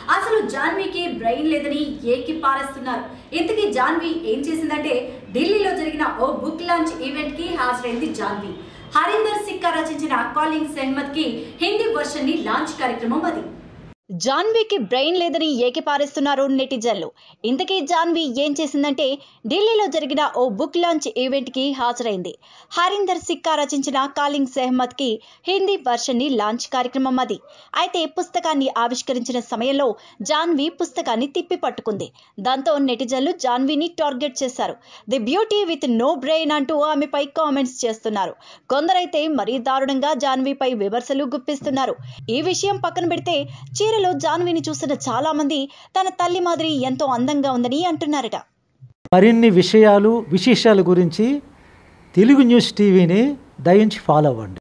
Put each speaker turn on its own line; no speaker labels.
అసలు జాన్వీకి బ్రెయిన్ లేదని ఏకి పారేస్తున్నారు ఇంతకీ జాన్వీ ఏం చేసిందంటే ఢిల్లీలో జరిగిన ఓ బుక్ లాంచ్ ఈవెంట్ కి హాజరైంది జాన్వీ హరీందర్ సిక్కా రచించిన కాలింగ్ సెహ్మద్ కి హిందీ వర్షన్ ని లాంచ్ కార్యక్రమం అది
జాన్వీకి బ్రెయిన్ లేదని ఏకిపారేస్తున్నారు నెటిజన్లు ఇంతకీ జాన్వీ ఏం చేసిందంటే ఢిల్లీలో జరిగిన ఓ బుక్ లాంచ్ ఈవెంట్ కి హాజరైంది హరీందర్ సిక్కా రచించిన కాలింగ్ సెహ్మద్ కి హిందీ వర్షన్ ని లాంచ్ కార్యక్రమం అది అయితే పుస్తకాన్ని ఆవిష్కరించిన సమయంలో జాన్వీ పుస్తకాన్ని తిప్పి పట్టుకుంది దాంతో నెటిజన్లు జాన్వీని టార్గెట్ చేశారు the beauty with no brain అంటూ ఆమెపై కామెంట్స్ చేస్తున్నారు కొందరైతే మరీ దారుణంగా జాన్వీపై విమర్శలు గుప్పిస్తున్నారు ఈ విషయం పక్కన పెడితే చీరలో జాన్వీని చూసిన చాలా మంది తన తల్లి మాదిరి ఎంతో అందంగా ఉందని అంటున్నారట
మరిన్ని విషయాలు విశేషాల గురించి తెలుగు న్యూస్ టీవీని దయించి ఫాలో అవ్వండి